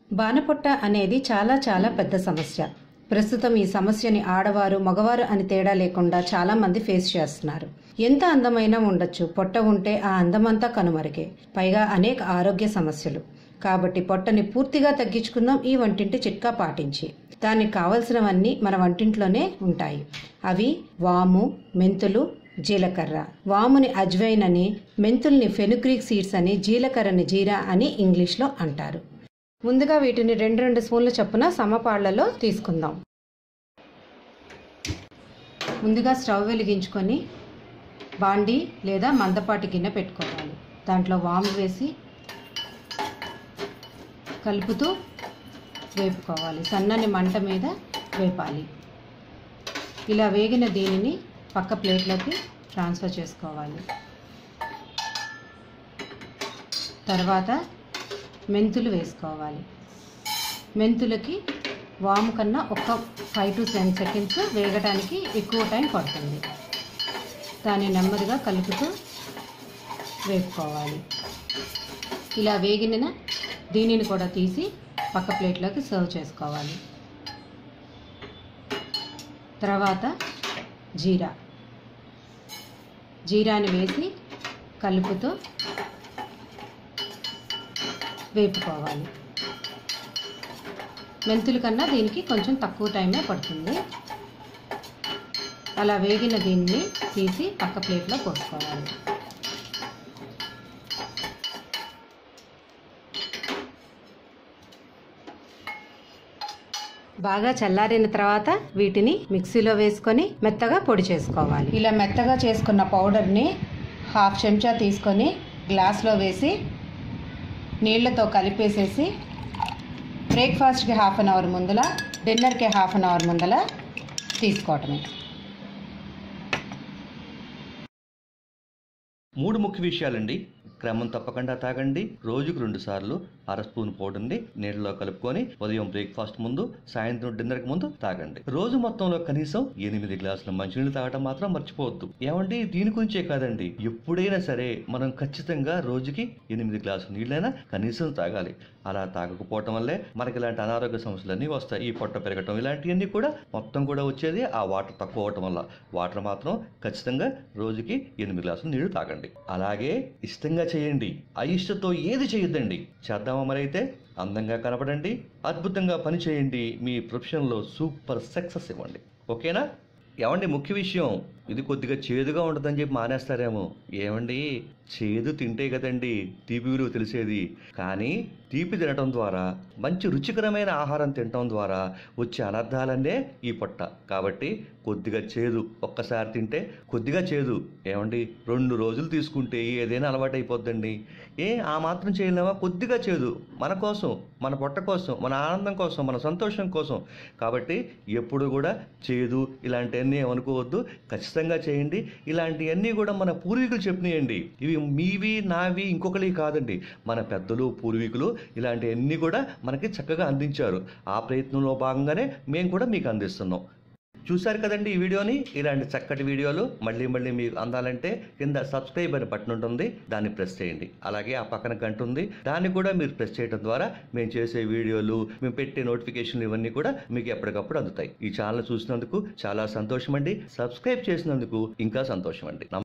బాణపొట్ట అనేది చాలా చాలా పెద్ద సమస్య ప్రస్తుతం ఈ సమస్యని ఆడవారు మగవారు అని తేడా లేకుండా చాలా మంది ఫేస్ చేస్తున్నారు ఎంత అందమైనా ఉండొచ్చు పొట్ట ఉంటే ఆ అందమంతా కనుమరుగే పైగా అనేక ఆరోగ్య సమస్యలు కాబట్టి పొట్టని పూర్తిగా తగ్గించుకుందాం ఈ వంటింటి చిట్కా పాటించి దానికి కావలసినవన్నీ మన వంటింట్లోనే ఉంటాయి అవి వాము మెంతులు జీలకర్ర వాముని అజ్వైన్ అని మెంతుల్ని ఫెనుగ్రీక్ సీడ్స్ అని జీలకర్రని జీరా అని ఇంగ్లీష్లో అంటారు ముందుగా వీటిని రెండు రెండు స్పూన్ల చొప్పున సమపాళ్లలో తీసుకుందాం ముందుగా స్టవ్ వెలిగించుకొని బాండి లేదా మందపాటి గిన్నె పెట్టుకోవాలి దాంట్లో వాము వేసి కలుపుతూ వేపుకోవాలి సన్నని మంట మీద వేపాలి ఇలా వేగిన దీనిని పక్క ప్లేట్లోకి ట్రాన్స్ఫర్ చేసుకోవాలి తర్వాత మెంతులు వేసుకోవాలి మెంతులకి వాము కన్నా ఒక ఫైవ్ టు టెన్ సెకండ్స్ వేగడానికి ఎక్కువ టైం పడుతుంది దాన్ని నెమ్మదిగా కలుపుతూ వేపుకోవాలి ఇలా వేగిన దీనిని కూడా తీసి పక్క ప్లేట్లోకి సర్వ్ చేసుకోవాలి తర్వాత జీరా జీరాని వేసి కలుపుతూ వేపుకోవాలి మెంతుల కన్నా దీనికి కొంచెం తక్కువ టైమే పడుతుంది అలా వేగిన దీన్ని తీసి పక్క ప్లేట్లో పోసుకోవాలి బాగా చల్లారిన తర్వాత వీటిని మిక్సీలో వేసుకొని మెత్తగా పొడి చేసుకోవాలి ఇలా మెత్తగా చేసుకున్న పౌడర్ని హాఫ్ చెంచా తీసుకొని గ్లాస్లో వేసి నీళ్లతో కలిపేసేసి బ్రేక్ఫాస్ట్కి హాఫ్ అన్ అవర్ ముందల డిన్నర్కి హాఫ్ అన్ అవర్ ముందల తీసుకోవటమే మూడు ముఖ్య విషయాలండి క్రమం తప్పకుండా తాగండి రోజుకు రెండు సార్లు అర స్పూన్ పౌడర్ని నీళ్ళలో కలుపుకొని ఉదయం బ్రేక్ఫాస్ట్ ముందు సాయంత్రం డిన్నర్కి ముందు తాగండి రోజు మొత్తంలో కనీసం ఎనిమిది గ్లాసుల మంచినీళ్ళు తాగడం మాత్రం మర్చిపోవద్దు ఏమండి దీని గురించే కాదండి ఎప్పుడైనా సరే మనం ఖచ్చితంగా రోజుకి ఎనిమిది గ్లాసుల నీళ్ళైనా కనీసం తాగాలి అలా తాగకపోవటం వల్లే మనకి ఇలాంటి అనారోగ్య సమస్యలన్నీ వస్తాయి ఈ పొట్ట పెరగటం ఇలాంటివన్నీ కూడా మొత్తం కూడా వచ్చేది ఆ వాటర్ తక్కువ అవటం వల్ల వాటర్ మాత్రం ఖచ్చితంగా రోజుకి ఎనిమిది గ్లాసులు నీళ్లు తాగండి అలాగే ఇష్టంగా చేయండి అయిష్టతో ఏది చేయొద్దండి చేద్దామా మరి అయితే అందంగా కనపడండి అద్భుతంగా పని చేయండి మీ ప్రొఫెషన్లో సూపర్ సక్సెస్ ఇవ్వండి ఓకేనా ఏమండి ముఖ్య విషయం ఇది కొద్దిగా చేదుగా ఉంటుందని చెప్పి మానేస్తారేమో ఏమండి చేదు తింటే కదండి తీపి విలువ తెలిసేది కానీ తీపి తినటం ద్వారా మంచి రుచికరమైన ఆహారం తినటం ద్వారా వచ్చే అనర్థాలన్నీ ఈ పొట్ట కాబట్టి కొద్దిగా చేదు ఒక్కసారి తింటే కొద్దిగా చేదు ఏమండి రెండు రోజులు తీసుకుంటే ఏదైనా అలవాటు అయిపోద్దండి ఏ ఆ మాత్రం చేయలేమా కొద్దిగా చేదు మన కోసం మన పొట్ట కోసం మన ఆనందం కోసం మన సంతోషం కోసం కాబట్టి ఎప్పుడు కూడా చేదు ఇలాంటివన్నీ ఏమనుకోవద్దు ఖచ్చితంగా చేయండి ఇలాంటివన్నీ కూడా మన పూర్వీకులు చెప్పినాయండి ఇవి మీవి నావి ఇంకొకరి కాదండి మన పెద్దలు పూర్వీకులు ఇలాంటివన్నీ కూడా మనకి చక్కగా అందించారు ఆ ప్రయత్నంలో భాగంగానే మేము కూడా మీకు అందిస్తున్నాం చూశారు కదండి ఈ వీడియోని ఇలాంటి చక్కటి వీడియోలు మళ్ళీ మళ్ళీ మీకు అందాలంటే కింద సబ్స్క్రైబ్ అని బటన్ ఉంటుంది దాన్ని ప్రెస్ చేయండి అలాగే ఆ పక్కన గంట ఉంది దాన్ని కూడా మీరు ప్రెస్ చేయడం ద్వారా మేము చేసే వీడియోలు మేము పెట్టే నోటిఫికేషన్లు ఇవన్నీ కూడా మీకు ఎప్పటికప్పుడు అందుతాయి ఈ ఛానల్ చూసినందుకు చాలా సంతోషం అండి సబ్స్క్రైబ్ చేసినందుకు ఇంకా సంతోషం అండి